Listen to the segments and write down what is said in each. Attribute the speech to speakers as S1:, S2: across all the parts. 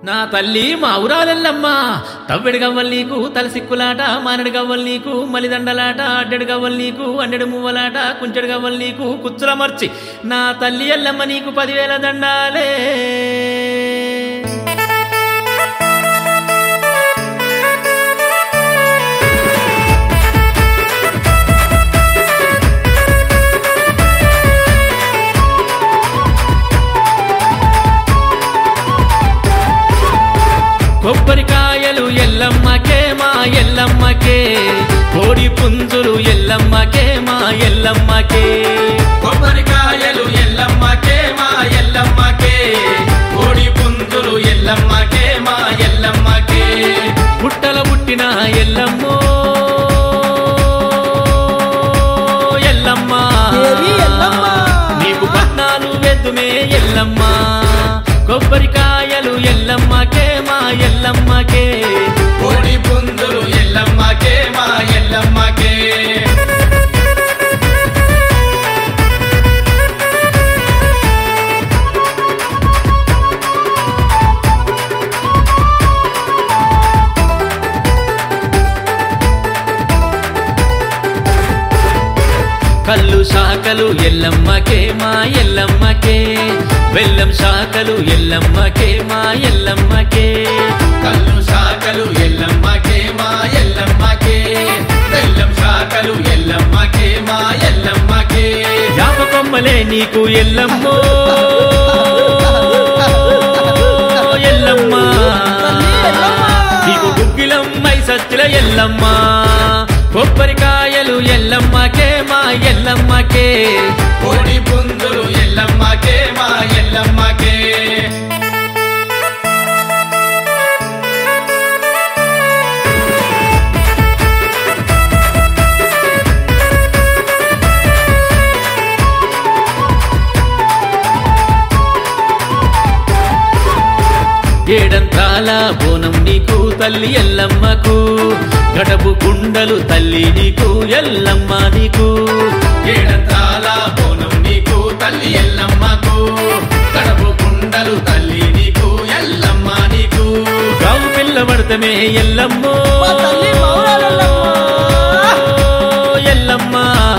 S1: నా తల్లి మా ఊరాలెల్లమ్మ తవ్వెడు గవ్వలు నీకు తలసిక్కులాట మానడు గవ్వలు నీకు మలిదండలాట అడ్డెడు గవ్వలు నీకు అన్నెడు మువ్వలాట కుంచెడు గవ్వలు నీకు కుచ్చుల మర్చి నా తల్లి ఎల్లమ్మ నీకు పదివేల దండాలే కొబ్బరికాయలు ఎల్లమ్మకే మా ఎల్లమ్మకే కోడి పుంజులు ఎల్లమ్మకే మా ఎల్లమ్మకే కొబ్బరికాయలు ఎల్లమ్మకే మా ఎల్లమ్మకే కోడి పుంజులు ఎల్లమ్మకే మా ఎల్లమ్మకే పుట్టల పుట్టిన ఎల్లమ్మో ఎల్లమ్మ
S2: దేవి ఎల్లమ్మ.
S1: నీకు పట్నాలు వెద్దుమే ఎల్లమ్మ కొబ్బరికాయలు ఎల్లమ్మకే మా ఎల్లమ్మకే కోడి పుంజులు ఎల్లమ్మకే మా ఎల్లమ్మకే కళ్ళు శాఖలు ఎల్లమ్మకే మా ఎల్లమ్మకే బెల్లం శాఖలు ఎల్లమ్మకే మా ఎల్లమ్మకే కళ్ళు శాఖలు ఎల్లమ్మకే మా ఎల్లమ్మకే బెల్లం శాఖలు ఎల్లమ్మకే మా ఎల్లమ్మకే యాపకొమ్మలే నీకు ఎల్లమ్మో ఎల్లమ్మ
S2: తల్లి ఎల్లమ్మ.
S1: నీకు గుగ్గిలం మై సత్తుల ఎల్లమ్మ కొబ్బరికాయలు ఎల్లమ్మకే మా ఎల్లమ్మకే కోడి పుంజులు ఎల్లమ్మకే మా ఎల్లమ్మకే ఏడంతాల బోనం నీకు తల్లి ఎల్లమ్మకు గడపు కుండలు తల్లి నీకు ఎల్లమ్మ నీకు ఏడంతాల బోనం నీకు తల్లి ఎల్లమ్మకు గడపు కుండలు తల్లి నీకు ఎల్లమ్మ నీకు గావు పిల్ల పడతమే ఎల్లమ్మో
S2: మా తల్లి మౌరాలెల్లమ్మ.
S1: ఎల్లమ్మ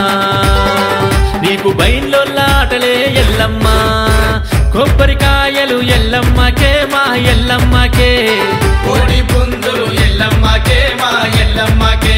S1: నీకు బైన్లో లాటలే ఎల్లమ్మ కొబ్బరికాయలు ఎల్లమ్మకే మా ఎల్లమ్మకే కోడి పుంజులు ఎల్లమ్మకే మా ఎల్లమ్మకే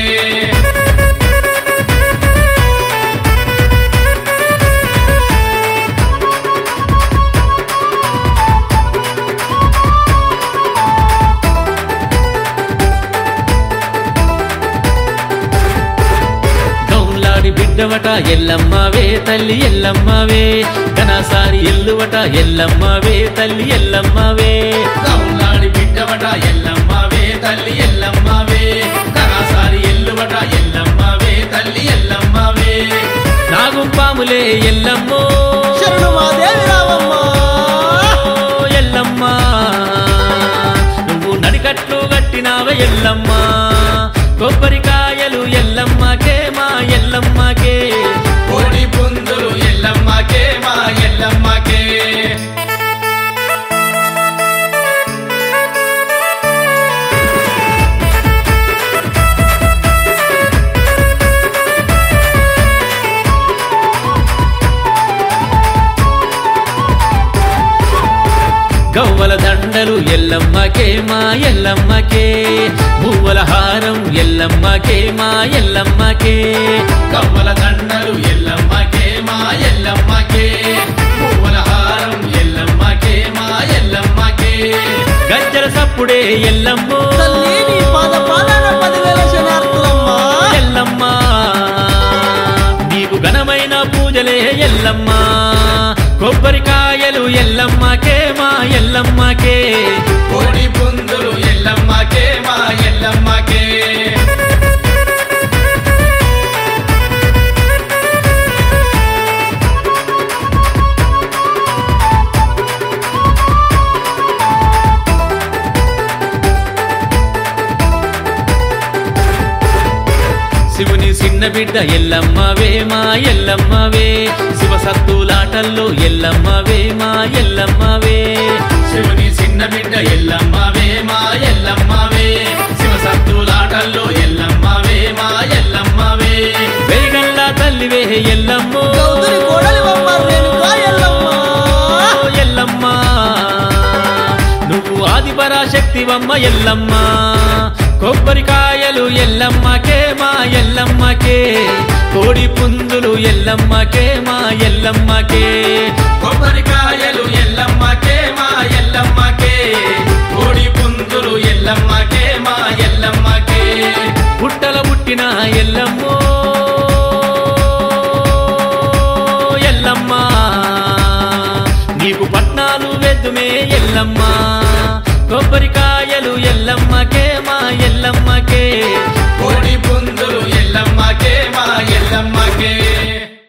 S1: గౌలాడి బిడ్డవట ఎల్లమ్మవే తల్లి ఎల్లమ్మవే ఘనసారి ఎల్లువట ఎల్లమ్మవే తల్లి ఎల్లమ్మవే గౌలాడి బిడ్డవట ఎల్లమ్మవే తల్లి ఎల్లమ్మవే ఘనసారి ఎల్లువట ఎల్లమ్మవే తల్లి ఎల్లమ్మవే నాగుపాములే ఎల్లమ్మో
S2: శరణు మా దేవి రావమ్మ
S1: ఎల్లమ్మ నువ్వు నడికట్లు కట్టినావ ఎల్లమ్మ కొబ్బరికాయలు ఎల్లమ్మకే మా ఎల్లమ్మకే కోడి పుంజులు ఎల్లమ్మకే మా ఎల్లమ్మకే గవ్వల దండలు ఎల్లమ్మకే మా ఎల్లమ్మకే పువ్వుల హారం ఎల్లమ్మకే మా ఎల్లమ్మకే గవ్వల దండలు ఎల్లమ్మకే మా ఎల్లమ్మకే పువ్వుల హారం ఎల్లమ్మకే మా ఎల్లమ్మకే గజ్జల సప్పుడే ఎల్లమ్మో
S2: తల్లి నీ పాద పాదాన పదివేల శనార్థులమ్మ
S1: ఎల్లమ్మ నీకు ఘనమైన పూజలే ఎల్లమ్మ కొబ్బరికాయలు ఎల్లమ్మకే మా ఎల్లమ్మకే కోడి పుంజులు ఎల్లమ్మకే మా ఎల్లమ్మకే శివుని చిన్న బిడ్డ ఎల్లమ్మవే మా ఎల్లమ్మవే శివ సత్తులాటల్లో ఎల్లమ్మవే మా ఎల్లమ్మవే శివుని చిన్న బిడ్డ ఎల్లమ్మ ఎల్లమ్మో
S2: గౌతుని కోడలివమ్మ రేణుకా ఎల్లమ్మ
S1: ఓ ఎల్లమ్మ నువ్వు ఆదిపరాశక్తివమ్మ ఎల్లమ్మ కొబ్బరికాయలు ఎల్లమ్మకే మా ఎల్లమ్మకే కోడి పుందులు ఎల్లమ్మకే మా ఎల్లమ్మకే కొబ్బరికాయలు ఎల్లమ్మకే మా ఎల్లమ్మకే కోడి పుందులు ఎల్లమ్మకే మా ఎల్లమ్మకే పుట్టల పుట్టిన ఎల్లమ్మో ఎల్లమ్మ నీకు పట్నాలు వెద్దుమే ఎల్లమ్మ కొబ్బరికాయలు ఎల్లమ్మకే మా ఎల్లమ్మకే కోడి పుందులు ఎల్లమ్మకే మా ఎల్లమ్మ